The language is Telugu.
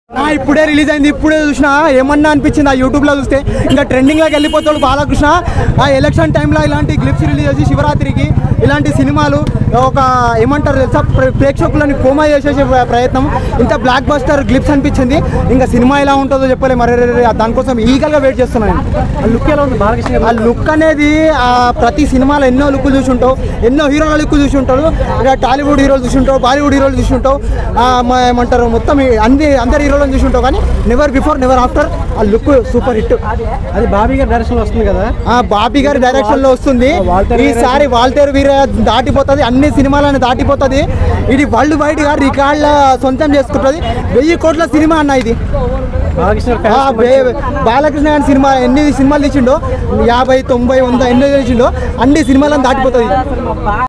ఆ, ఇప్పుడే రిలీజ్ అయింది ఇప్పుడే చూసిన ఏమన్నా అనిపించింది ఆ యూట్యూబ్లో చూస్తే ఇంకా ట్రెండింగ్లోకి వెళ్ళిపోతాడు బాలకృష్ణ ఆ ఎలక్షన్ టైంలో ఇలాంటి క్లిప్స్ రిలీజ్ చేసి శివరాత్రికి ఇలాంటి సినిమాలు ఒక ఏమంటారు తెలుసా ప్రే- ప్రేక్షకులని కోమా చేసేసే ప్ర- ప్రయత్నం ఇంత బ్లాక్ బస్టర్ క్లిప్స్ అనిపించింది ఇంకా సినిమా ఎలా ఉంటుందో చెప్పలే మరి రే- రే- దానికోసం ఈగల్గా వెయిట్ చేస్తున్నాను లుక్ ఎలా ఉంది బాలకృష్ణ గారు ఆ లుక్ అనేది ఆ ప్రతి సినిమాలో ఎన్నో లుక్లు చూసి ఉంటావు ఎన్నో హీరోల లుక్ చూసి ఉంటాడు ఇక టాలీవుడ్ హీరోలు చూసి ఉంటావు బాలీవుడ్ హీరోలు చూసి ఉంటావు ఆ, మ- ఏమంటారు మొత్తం ఈ అన్ని అందరి హీరోలను చూసి ఉంటావు కానీ నెవర్ బిఫోర్ నెవర్ ఆఫ్టర్ ఆ లుక్ సూపర్ హిట్ అది బాబీ గారి డైరెక్షన్ లో వస్తుంది కదా ఆ బాబీ గారి డైరెక్షన్ లో వస్తుంది వాల్టర్ వీర- ఈసారి వాల్టర్ వీర దాటిపోతుంది అన్ని సినిమాలను దాటిపోతుంది ఇది వరల్డ్ వైడ్ గా రికార్డుల సొంతం చేసుకుంటుంది వెయ్యి కోట్ల సినిమా అన్న ఇది బాలకృష్ణ గారి ఆ, fans వే- బాలకృష్ణ గారి సినిమా ఎన్ని సినిమాలు తీసిండో యాభై తొంభై వంద ఎన్ని తీసిండో అన్ని సినిమాలను దాటిపోతుంది